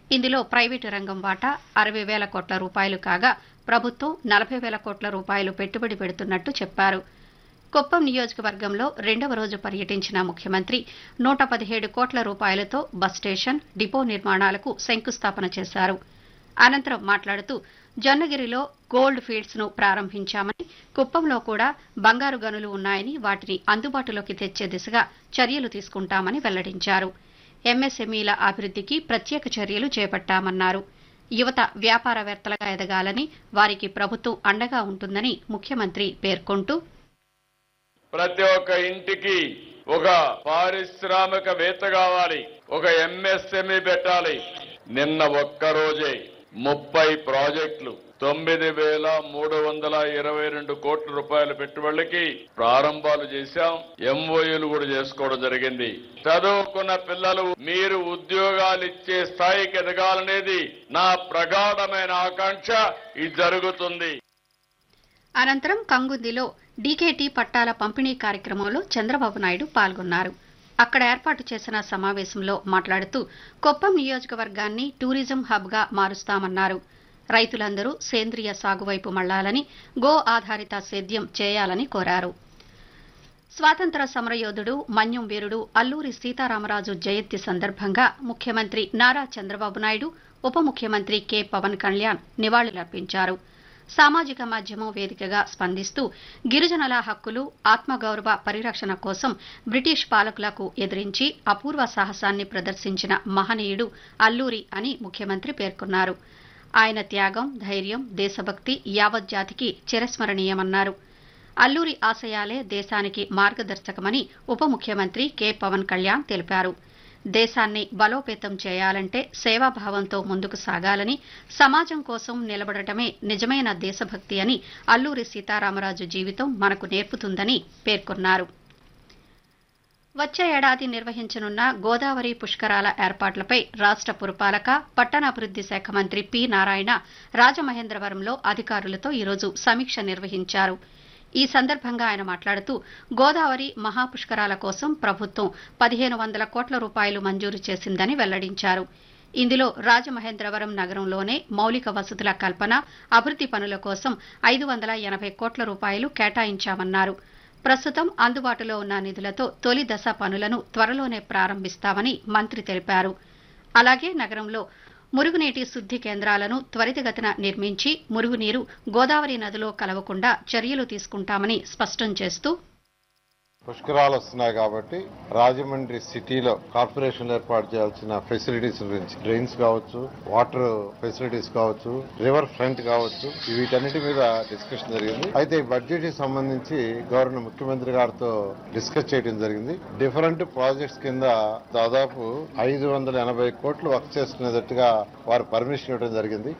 ఇందులో ప్రైవేటు రంగం వాటా అరవై వేల కోట్ల రూపాయలు కాగా ప్రభుత్వం నలభై వేల కోట్ల రూపాయలు పెట్టుబడి పెడుతున్నట్టు చెప్పారు కుప్పం నియోజకవర్గంలో రెండవ రోజు పర్యటించిన ముఖ్యమంత్రి నూట పదిహేడు కోట్ల రూపాయలతో బస్ స్టేషన్ డిపో నిర్మాణాలకు శంకుస్థాపన చేశారు అనంతరం మాట్లాడుతూ జొన్నగిరిలో గోల్డ్ ఫీల్డ్స్ ను ప్రారంభించామని కుప్పంలో కూడా బంగారు గనులు ఉన్నాయని వాటిని అందుబాటులోకి తెచ్చే దిశగా చర్యలు తీసుకుంటామని వెల్లడించారు ఎంఎస్ఎంఈల అభివృద్ధికి ప్రత్యేక చర్యలు చేపట్టామన్నారు యువత వ్యాపారవేత్తలుగా ఎదగాలని వారికి ప్రభుత్వం అండగా ఉంటుందని ముఖ్యమంత్రి పేర్కొంటూ ప్రతి ఒక్క ఇంటికి ఒక పారిశ్రామికవేత్త కావాలి ఒక ఎంఎస్ఎంఈ పెట్టాలి నిన్న ఒక్క రోజే ముప్పై ప్రాజెక్టులు తొమ్మిది వేల మూడు వందల ఇరవై రెండు కోట్ల రూపాయల పెట్టుబడులకి ప్రారంభాలు చేశాం ఎంఓయూలు కూడా చేసుకోవడం జరిగింది చదువుకున్న పిల్లలు మీరు ఉద్యోగాలు ఇచ్చే స్థాయికి ఎదగాలనేది నా ప్రగాఢమైన ఆకాంక్ష ఇది జరుగుతుంది అనంతరం కంగుందిలో డీకేటీ పట్టాల పంపిణీ కార్యక్రమంలో చంద్రబాబు నాయుడు పాల్గొన్నారు అక్కడ ఏర్పాటు చేసిన సమావేశంలో మాట్లాడుతూ కొప్పం నియోజకవర్గాన్ని టూరిజం హబ్గా మారుస్తామన్నారు రైతులందరూ సేంద్రియ సాగు వైపు మళ్లాలని గో ఆధారిత సేద్యం చేయాలని కోరారు స్వాతంత్ర సమరయోధుడు మన్యం వీరుడు అల్లూరి సీతారామరాజు జయంతి సందర్భంగా ముఖ్యమంత్రి నారా చంద్రబాబు నాయుడు ఉప ముఖ్యమంత్రి కె పవన్ కళ్యాణ్ నివాళులర్పించారు సామాజిక మాధ్యమం వేదికగా స్పందిస్తూ గిరిజనుల హక్కులు ఆత్మగౌరవ పరిరక్షణ కోసం బ్రిటిష్ పాలకులకు ఎదిరించి అపూర్వ సాహసాన్ని ప్రదర్శించిన మహనీయుడు అల్లూరి అని ముఖ్యమంత్రి పేర్కొన్నారు ఆయన త్యాగం ధైర్యం దేశభక్తి యావత్ జాతికి చిరస్మరణీయమన్నారు అల్లూరి ఆశయాలే దేశానికి మార్గదర్శకమని ఉప ముఖ్యమంత్రి కె పవన్ కళ్యాణ్ తెలిపారు దేశాన్ని బలోపేతం చేయాలంటే సేవాభావంతో ముందుకు సాగాలని సమాజం కోసం నిలబడటమే నిజమైన దేశభక్తి అని అల్లూరి సీతారామరాజు జీవితం మనకు నేర్పుతుందని పేర్కొన్నారు వచ్చే ఏడాది నిర్వహించనున్న గోదావరి పుష్కరాల ఏర్పాట్లపై రాష్ట పురపాలక పట్టణాభివృద్ది శాఖ మంత్రి పి నారాయణ రాజమహేంద్రవరంలో అధికారులతో ఈరోజు సమీక్ష నిర్వహించారు ఈ సందర్భంగా ఆయన మాట్లాడుతూ గోదావరి మహాపుష్కరాల కోసం ప్రభుత్వం పదిహేను వందల కోట్ల రూపాయలు మంజూరు చేసిందని వెల్లడించారు ఇందులో రాజమహేంద్రవరం నగరంలోనే మౌలిక వసతుల కల్పన అభివృద్ది పనుల కోసం ఐదు వందల ఎనభై కోట్ల రూపాయలు కేటాయించామన్నారు ప్రస్తుతం అందుబాటులో ఉన్న నిధులతో తొలి దశ పనులను త్వరలోనే ప్రారంభిస్తామని మంత్రి తెలిపారు అలాగే నగరంలో మురుగునీటి శుద్ది కేంద్రాలను త్వరితగతిన నిర్మించి మురుగునీరు గోదావరి నదిలో కలవకుండా చర్యలు తీసుకుంటామని స్పష్టం చేస్తూ పుష్కరాలు వస్తున్నాయి కాబట్టి రాజమండ్రి సిటీలో కార్పొరేషన్ ఏర్పాటు చేయాల్సిన ఫెసిలిటీస్ గురించి డ్రైన్స్ కావచ్చు వాటర్ ఫెసిలిటీస్ కావచ్చు రివర్ ఫ్రంట్ కావచ్చు వీటన్నిటి మీద డిస్కషన్ జరిగింది అయితే ఈ బడ్జెట్ కి సంబంధించి గవర్నర్ ముఖ్యమంత్రి గారితో డిస్కస్ చేయడం జరిగింది డిఫరెంట్ ప్రాజెక్ట్స్ కింద దాదాపు ఐదు వందల ఎనభై కోట్లు వర్క్ చేసుకునేటట్టుగా వారు పర్మిషన్ ఇవ్వడం జరిగింది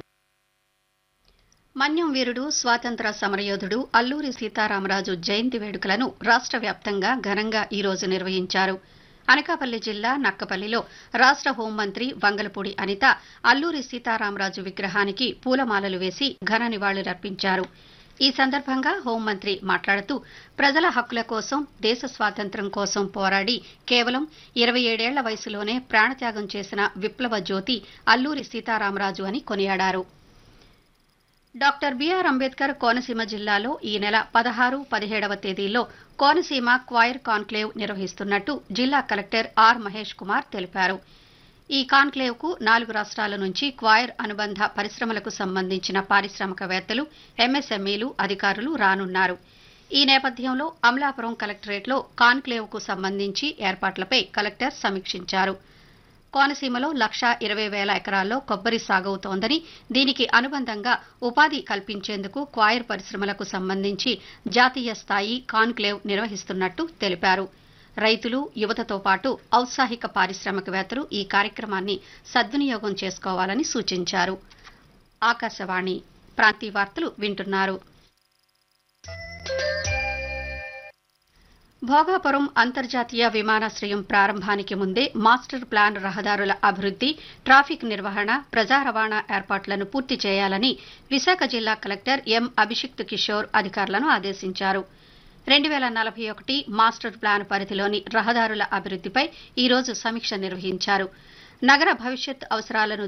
మన్యం వీరుడు స్వాతంత్ర సమరయోధుడు అల్లూరి సీతారామరాజు జయంతి వేడుకలను రాష్ట్ర వ్యాప్తంగా ఘనంగా ఈ రోజు నిర్వహించారు అనకాపల్లి జిల్లా నక్కపల్లిలో రాష్ట్ర హోంమంత్రి వంగలపూడి అనిత అల్లూరి సీతారామరాజు విగ్రహానికి పూలమాలలు వేసి ఘన నివాళులర్పించారు ఈ సందర్భంగా హోంమంత్రి మాట్లాడుతూ ప్రజల హక్కుల కోసం దేశ స్వాతంత్ర్యం కోసం పోరాడి కేవలం ఇరవై ఏడేళ్ల వయసులోనే ప్రాణత్యాగం చేసిన విప్లవ జ్యోతి అల్లూరి సీతారామరాజు అని కొనియాడారు డాక్టర్ బిఆర్ అంబేద్కర్ కోనసీమ జిల్లాలో ఈ నెల పదహారు పదిహేడవ తేదీల్లో కోనసీమ క్వైర్ కాన్క్లేవ్ నిర్వహిస్తున్నట్టు జిల్లా కలెక్టర్ ఆర్ మహేష్ కుమార్ తెలిపారు ఈ కాన్క్లేవ్ కు నాలుగు రాష్ట్రాల నుంచి క్వైర్ అనుబంధ పరిశ్రమలకు సంబంధించిన పారిశ్రామికవేత్తలు ఎంఎస్ఎంఈలు అధికారులు రానున్నారు ఈ నేపథ్యంలో అమలాపురం కలెక్టరేట్లో కాన్క్లేవ్ కు సంబంధించి ఏర్పాట్లపై కలెక్టర్ సమీక్షించారు కోనసీమలో లక్షా ఇరవై వేల ఎకరాల్లో కొబ్బరి సాగవుతోందని దీనికి అనుబంధంగా ఉపాధి కల్పించేందుకు క్వాయర్ పరిశ్రమలకు సంబంధించి జాతీయ స్థాయి కాన్క్లేవ్ నిర్వహిస్తున్నట్టు తెలిపారు రైతులు యువతతో పాటు ఔత్సాహిక పారిశ్రామికవేత్తలు ఈ కార్యక్రమాన్ని సద్వినియోగం చేసుకోవాలని సూచించారు ఆకాశవాణి ప్రాంతీయ వార్తలు వింటున్నారు భోగాపురం అంతర్జాతీయ విమానాశ్రయం ప్రారంభానికి ముందే మాస్టర్ ప్లాన్ రహదారుల అభివృద్ది ట్రాఫిక్ నిర్వహణ ప్రజా రవాణా ఏర్పాట్లను పూర్తి చేయాలని విశాఖ జిల్లా కలెక్టర్ ఎం అభిషిక్త్ కిషోర్ అధికారులను ఆదేశించారు రెండు వేల నలభై ఒకటి మాస్టర్ ప్లాన్ పరిధిలోని రహదారుల అభివృద్దిపై ఈ రోజు సమీక్ష నిర్వహించారు నగర భవిష్యత్ అవసరాలను